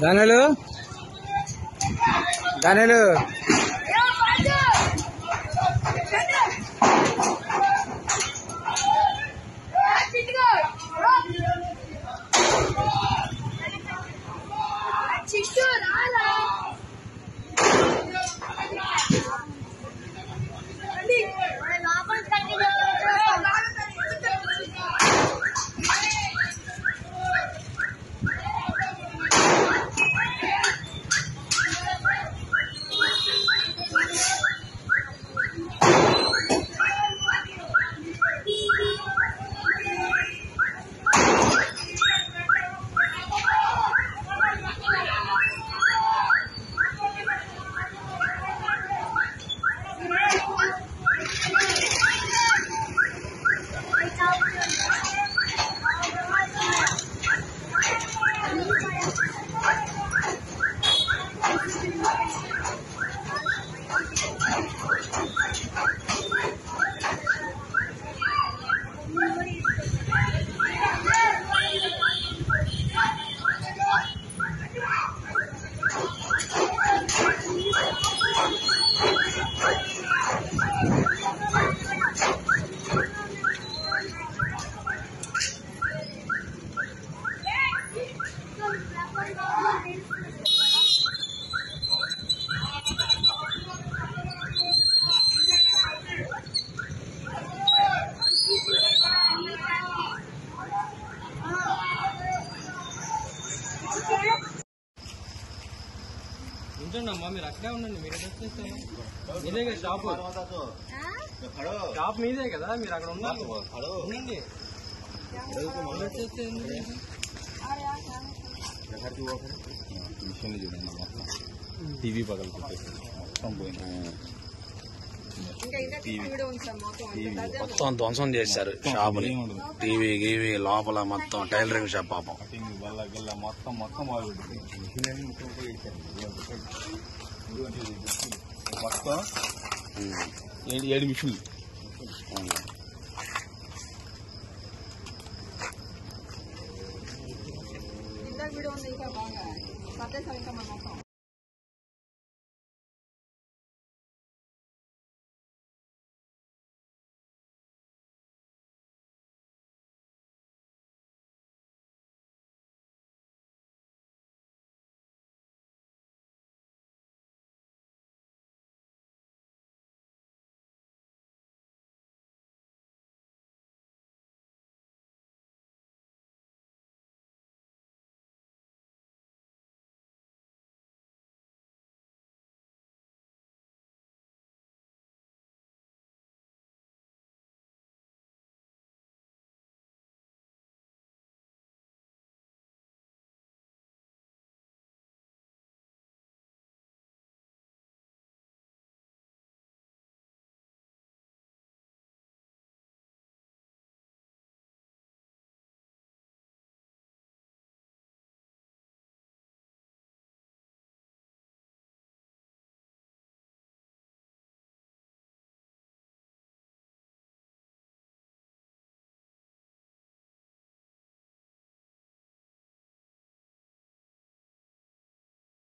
ధనులు ధనులు చిట్టు రాలా ఉంచండమ్మా మీరు అక్కడే ఉండండి మీరు ఎక్కడ వచ్చేస్తారు మీదే కదా షాపు షాప్ మీదే కదా మీరు అక్కడ ఉండాలి ఉండండి మీరు వచ్చేస్తే ఎందుకు? టీవీ పగలు కొట్టేసింది మొత్తం పోయింది మొత్తం ధ్వంసం చేశారు షాపుని టీవీ గీవీ లోపల మొత్తం టైలరింగ్ షాప్ పాపం కటింగ్ వల్ల గిల్ల మొత్తం మొత్తం వాళ్ళు మిషన్ అన్ని మొత్తం ఉపయోగించారు మొత్తం ఏడు ఏడు మిషన్లు ఇందాక వీడియో ఉంది ఇంకా బాగా సర్దేశాం ఇంకా మన మొత్తం